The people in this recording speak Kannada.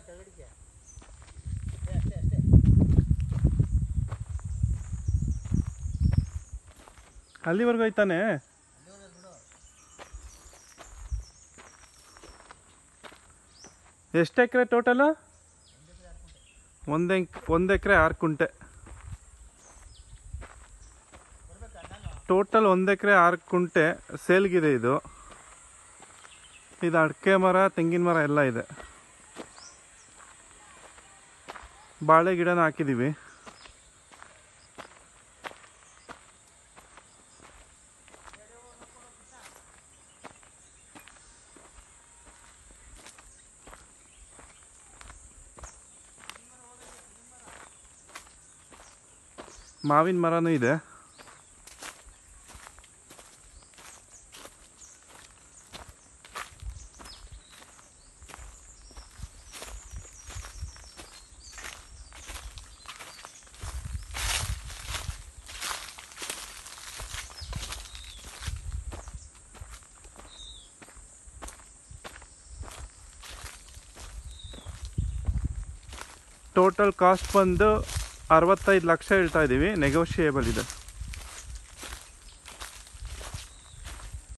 ಕೆಳಗಡೆಗೆ ಅಷ್ಟೇ ಅಷ್ಟೇ ಅಷ್ಟೇ ಅಲ್ಲಿವರೆಗೂ ಹೋಯ್ತಾನೆ ಅಲ್ಲಿವರೆಗೆ ಬಿಡು ಎಷ್ಟು ಎಕರೆ ಟೋಟಲು ಒಂದು ಒಂದು ಎಕರೆ ಆರು ಕುಂಟೆ ಬರ್ಬೇಕಾ ನಾನು ಟೋಟಲ್ ಒಂದು ಎಕರೆ ಆರು ಕುಂಟೆ ಸೇಲ್ಗಿದೆ ಇದು ಇದು ಅಡಿಕೆ ಮರ ತೆಂಗಿನ ಮರ ಎಲ್ಲ ಇದೆ ಬಾಳೆ ಗಿಡನ ಹಾಕಿದ್ದೀವಿ ಮಾವಿನ ಮರನೂ ಇದೆ ಟೋಟಲ್ ಕಾಸ್ಟ್ ಬಂದು ಅರವತ್ತೈದು ಲಕ್ಷ ಹೇಳ್ತಾ ಇದ್ದೀವಿ ನೆಗೋಷಿಯೇಬಲ್ ಇದೆ